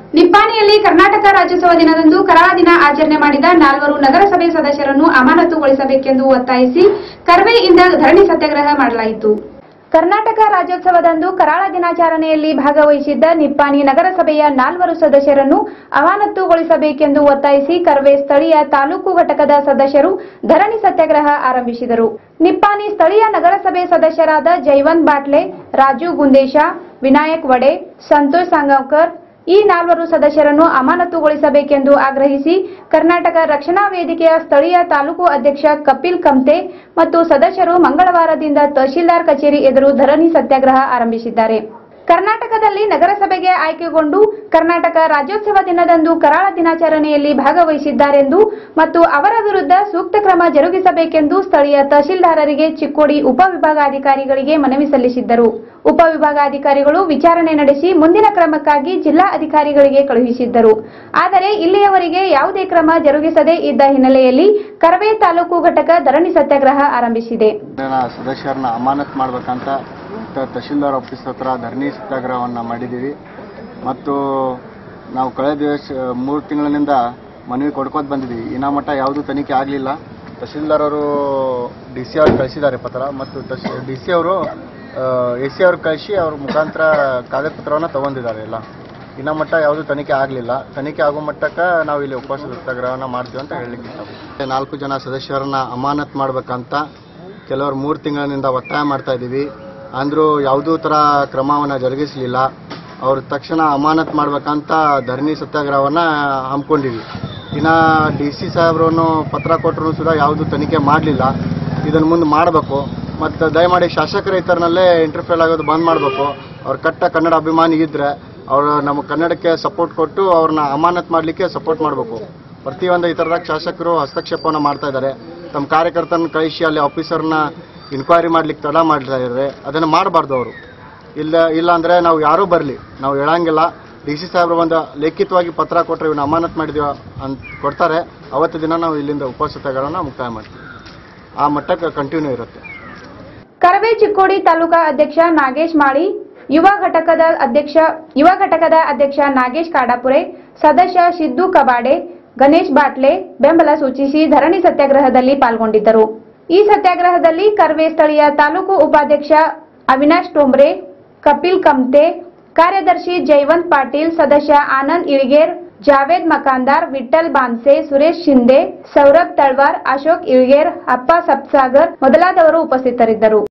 ನಿಪ್ಪಾಣಿಯಲ್ಲಿ ಕರ್ನಾಟಕ ರಾಜ್ಯೋತ್ಸವ ದಿನದಂದು ಕರಾಳ ದಿನ ಆಚರಣೆ ಮಾಡಿದ ನಾಲ್ವರು ನಗರಸಭೆ ಸದಸ್ಯರನ್ನು ಅಮಾನತುಗೊಳಿಸಬೇಕೆಂದು ಒತ್ತಾಯಿಸಿ ಕರ್ವೆಯಿಂದ ಧರಣಿ ಸತ್ಯಾಗ್ರಹ ಮಾಡಲಾಯಿತು ಕರ್ನಾಟಕ ರಾಜ್ಯೋತ್ಸವದಂದು ಕರಾಳ ದಿನಾಚರಣೆಯಲ್ಲಿ ಭಾಗವಹಿಸಿದ್ದ ನಿಪ್ಪಾಣಿ ನಗರಸಭೆಯ ನಾಲ್ವರು ಸದಸ್ಯರನ್ನು ಅಮಾನತುಗೊಳಿಸಬೇಕೆಂದು ಒತ್ತಾಯಿಸಿ ಕರ್ವೆ ಸ್ಥಳೀಯ ತಾಲೂಕು ಘಟಕದ ಸದಸ್ಯರು ಧರಣಿ ಸತ್ಯಾಗ್ರಹ ಆರಂಭಿಸಿದರು ನಿಪ್ಪಾಣಿ ಸ್ಥಳೀಯ ನಗರಸಭೆ ಸದಸ್ಯರಾದ ಜೈವಂತ್ ಬಾಟ್ಲೆ ರಾಜು ಗುಂದೇಶ ವಿನಾಯಕ್ ವಡೆ ಸಂತೋಷ್ ಸಂಗವ್ಕರ್ ಈ ನಾಲ್ವರು ಸದಸ್ಯರನ್ನು ಅಮಾನತುಗೊಳಿಸಬೇಕೆಂದು ಆಗ್ರಹಿಸಿ ಕರ್ನಾಟಕ ರಕ್ಷಣಾ ವೇದಿಕೆಯ ಸ್ಥಳೀಯ ತಾಲೂಕು ಅಧ್ಯಕ್ಷ ಕಪಿಲ್ ಕಮ್ತೆ ಮತ್ತು ಸದಸ್ಯರು ಮಂಗಳವಾರದಿಂದ ತಹಶೀಲ್ದಾರ್ ಕಚೇರಿ ಎದುರು ಧರಣಿ ಸತ್ಯಾಗ್ರಹ ಆರಂಭಿಸಿದ್ದಾರೆ ಕರ್ನಾಟಕದಲ್ಲಿ ನಗರಸಭೆಗೆ ಆಯ್ಕೆಗೊಂಡು ಕರ್ನಾಟಕ ರಾಜ್ಯೋತ್ಸವ ದಿನದಂದು ಕರಾಳ ದಿನಾಚರಣೆಯಲ್ಲಿ ಭಾಗವಹಿಸಿದ್ದಾರೆಂದು ಮತ್ತು ಅವರ ವಿರುದ್ಧ ಸೂಕ್ತ ಕ್ರಮ ಜರುಗಿಸಬೇಕೆಂದು ಸ್ಥಳೀಯ ತಹಶೀಲ್ದಾರರಿಗೆ ಚಿಕ್ಕೋಡಿ ಉಪವಿಭಾಗಾಧಿಕಾರಿಗಳಿಗೆ ಮನವಿ ಸಲ್ಲಿಸಿದ್ದರು ಉಪವಿಭಾಗಾಧಿಕಾರಿಗಳು ವಿಚಾರಣೆ ನಡೆಸಿ ಮುಂದಿನ ಕ್ರಮಕ್ಕಾಗಿ ಜಿಲ್ಲಾ ಅಧಿಕಾರಿಗಳಿಗೆ ಕಳುಹಿಸಿದ್ದರು ಆದರೆ ಇಲ್ಲಿಯವರೆಗೆ ಯಾವುದೇ ಕ್ರಮ ಜರುಗಿಸದೇ ಇದ್ದ ಹಿನ್ನೆಲೆಯಲ್ಲಿ ಕರವೇ ತಾಲೂಕು ಘಟಕ ಧರಣಿ ಸತ್ಯಾಗ್ರಹ ಆರಂಭಿಸಿದೆ ಜನ ಸದಸ್ಯರನ್ನ ಅಮಾನತ್ ಮಾಡ್ಬೇಕಂತ ತ- ತಹಶೀಲ್ದಾರ್ ಆಫೀಸ್ ಹತ್ರ ಧರಣಿ ಸತ್ಯಾಗ್ರಹವನ್ನು ಮಾಡಿದ್ದೀವಿ ಮತ್ತು ನಾವು ಕಳೆದ ದಿವಸ ಮೂರು ತಿಂಗಳಿನಿಂದ ಮನವಿ ಕೊಡ್ಕೋತ ಬಂದಿದ್ದೀವಿ ಇನ್ನ ಮಟ್ಟ ಯಾವುದೂ ತನಿಖೆ ಆಗಲಿಲ್ಲ ತಹಶೀಲ್ದಾರ್ ಅವರು ಡಿ ಸಿ ಅವ್ರು ಕಳಿಸಿದ್ದಾರೆ ಪತ್ರ ಮತ್ತು ಡಿ ಸಿ ಅವರು ಎ ಸಿ ಅವ್ರು ಕಳಿಸಿ ಅವ್ರ ಮುಖಾಂತರ ಕಾಗದ ಪತ್ರವನ್ನು ತಗೊಂಡಿದ್ದಾರೆ ಎಲ್ಲ ಇನ್ನ ಮಟ್ಟ ಯಾವುದೂ ತನಿಖೆ ಆಗಲಿಲ್ಲ ತನಿಖೆ ಆಗೋ ಮಟ್ಟಕ್ಕೆ ನಾವು ಇಲ್ಲಿ ಉಪವಾಸ ಸತ್ಯಾಗ್ರಹವನ್ನು ಮಾಡ್ತೀವಿ ಅಂತ ಹೇಳಲಿಕ್ಕೆ ಇಷ್ಟ ನಾಲ್ಕು ಜನ ಸದಸ್ಯರನ್ನ ಅಮಾನತ್ ಮಾಡ್ಬೇಕಂತ ಕೆಲವರು ಮೂರು ತಿಂಗಳಿನಿಂದ ಒತ್ತಾಯ ಮಾಡ್ತಾ ಇದ್ದೀವಿ ಅಂದರೂ ಯಾವುದೂ ಥರ ಕ್ರಮವನ್ನು ಜರುಗಿಸಲಿಲ್ಲ ಅವ್ರ ತಕ್ಷಣ ಅಮಾನತ್ ಮಾಡ್ಬೇಕಂತ ಧರಣಿ ಸತ್ಯಾಗ್ರಹವನ್ನು ಹಮ್ಮಿಕೊಂಡಿವಿ ಇನ್ನು ಡಿ ಸಿ ಸಾಹೇಬ್ರನ್ನು ಪತ್ರ ಕೊಟ್ಟರು ಸುಧಾ ಯಾವುದೂ ತನಿಖೆ ಮಾಡಲಿಲ್ಲ ಇದನ್ನು ಮುಂದೆ ಮಾಡಬೇಕು ಮತ್ತು ದಯಮಾಡಿ ಶಾಸಕರ ಇತರನಲ್ಲೇ ಇಂಟರ್ಫೇಲ್ ಆಗೋದು ಬಂದ್ ಮಾಡಬೇಕು ಅವ್ರ ಕಟ್ಟ ಕನ್ನಡ ಅಭಿಮಾನಿ ಇದ್ದರೆ ಅವರು ನಮ್ಮ ಕನ್ನಡಕ್ಕೆ ಸಪೋರ್ಟ್ ಕೊಟ್ಟು ಅವ್ರನ್ನ ಅಮಾನತ್ ಮಾಡಲಿಕ್ಕೆ ಸಪೋರ್ಟ್ ಮಾಡಬೇಕು ಪ್ರತಿಯೊಂದು ಈ ಥರದಾಗ ಶಾಸಕರು ಹಸ್ತಕ್ಷೇಪವನ್ನು ಮಾಡ್ತಾ ಇದ್ದಾರೆ ತಮ್ಮ ಕಾರ್ಯಕರ್ತನ ಕಳಿಸಿ ಅಲ್ಲಿ ಆಫೀಸರ್ನ ಇನ್ಕ್ವೈರಿ ಮಾಡ್ಲಿಕ್ಕೆ ತಡ ಮಾಡ್ತಾ ಇದ್ದಾರೆ ಅದನ್ನು ಮಾಡಬಾರ್ದು ಅವರು ಇಲ್ಲ ಇಲ್ಲ ಅಂದರೆ ನಾವು ಯಾರೂ ಬರಲಿ ನಾವು ಹೇಳಂಗಿಲ್ಲ ಡಿ ಸಿ ಸಾಹೇಬ್ರು ಒಂದು ಲಿಖಿತವಾಗಿ ಪತ್ರ ಕೊಟ್ಟರೆ ಇವನ್ನ ಅಮಾನತ್ ಮಾಡಿದೀವ ಅಂತ ಕೊಡ್ತಾರೆ ಅವತ್ತು ದಿನ ನಾವು ಇಲ್ಲಿಂದ ಉಪವಾಸ ಸತ್ಯಾಗ್ರಹನ ಮುಕ್ತಾಯ ಮಾಡ್ತೀವಿ ಆ ಮಟ್ಟಕ್ಕೆ ಕಂಟಿನ್ಯೂ ಇರುತ್ತೆ ಕರವೇ ಚಿಕ್ಕೋಡಿ ತಾಲೂಕಾ ಅಧ್ಯಕ್ಷ ನಾಗೇಶ್ ಮಾಳಿ ಯುವ ಘಟಕದ ಅಧ್ಯಕ್ಷ ಯುವ ಘಟಕದ ಅಧ್ಯಕ್ಷ ನಾಗೇಶ್ ಕಾಡಾಪುರೆ ಸದಸ್ಯ ಸಿದ್ದು ಕಬಾಡೆ ಗಣೇಶ್ ಬಾಟ್ಲೆ ಬೆಂಬಲ ಸೂಚಿಸಿ ಧರಣಿ ಸತ್ಯಾಗ್ರಹದಲ್ಲಿ ಪಾಲ್ಗೊಂಡಿದ್ದರು ಈ ಸತ್ಯಾಗ್ರಹದಲ್ಲಿ ಕರ್ವೆ ಸ್ಥಳೀಯ ತಾಲೂಕು ಉಪಾಧ್ಯಕ್ಷ ಅವಿನಾಶ್ ಟೋಂಬ್ರೆ ಕಪಿಲ್ ಕಮ್ತೆ ಕಾರ್ಯದರ್ಶಿ ಜೈವಂತ್ ಪಾಟೀಲ್ ಸದಸ್ಯ ಆನಂದ್ ಇಳಿಗೇರ್ ಜಾವೇದ್ ಮಕಾಂದಾರ್ ವಿಠಲ್ ಬಾನ್ಸೆ ಸುರೇಶ್ ಶಿಂದೆ ಸೌರಭ್ ತಳ್ವಾರ್ ಅಶೋಕ್ ಇಳ್ಗೇರ್ ಅಪ್ಪ ಸಪ್ಸಾಗರ್ ಮೊದಲಾದವರು ಉಪಸ್ಥಿತರಿದ್ದರು